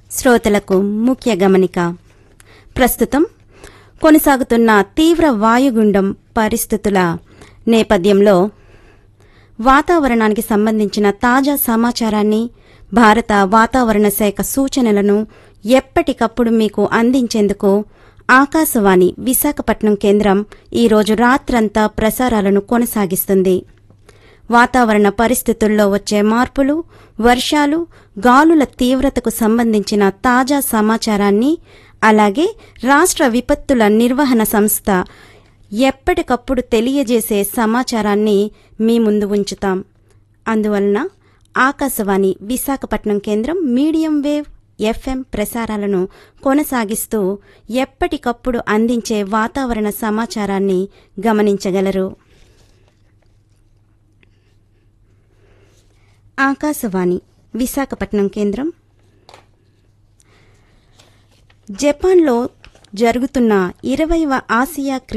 శ్రోతలకు ముఖ్య గమనిక ప్రస్తుతం కొనసాగుతున్న తీవ్ర వాయుగుండం పరిస్థితుల నేపథ్యంలో వాతావరణానికి సంబంధించిన తాజా సమాచారాన్ని భారత వాతావరణ శాఖ సూచనలను ఎప్పటికప్పుడు మీకు అందించేందుకు ఆకాశవాణి విశాఖపట్నం కేంద్రం ఈరోజు రాత్రంతా ప్రసారాలను కొనసాగిస్తుంది వాతావరణ పరిస్థితుల్లో వచ్చే మార్పులు వర్షాలు గాలుల తీవ్రతకు సంబంధించిన తాజా సమాచారాన్ని అలాగే రాష్ట్ర విపత్తుల నిర్వహణ సంస్థ ఎప్పటికప్పుడు తెలియజేసే సమాచారాన్ని మీ ముందు ఉంచుతాం అందువలన ఆకాశవాణి విశాఖపట్నం కేంద్రం మీడియం వేవ్ ఎఫ్ఎం ప్రసారాలను కొనసాగిస్తూ ఎప్పటికప్పుడు అందించే వాతావరణ సమాచారాన్ని గమనించగలరు ఆకాశవాణి విశాఖపట్నం కేంద్రం జపాన్లో జరుగుతున్న ఇరవైవ ఆసియా క్రీ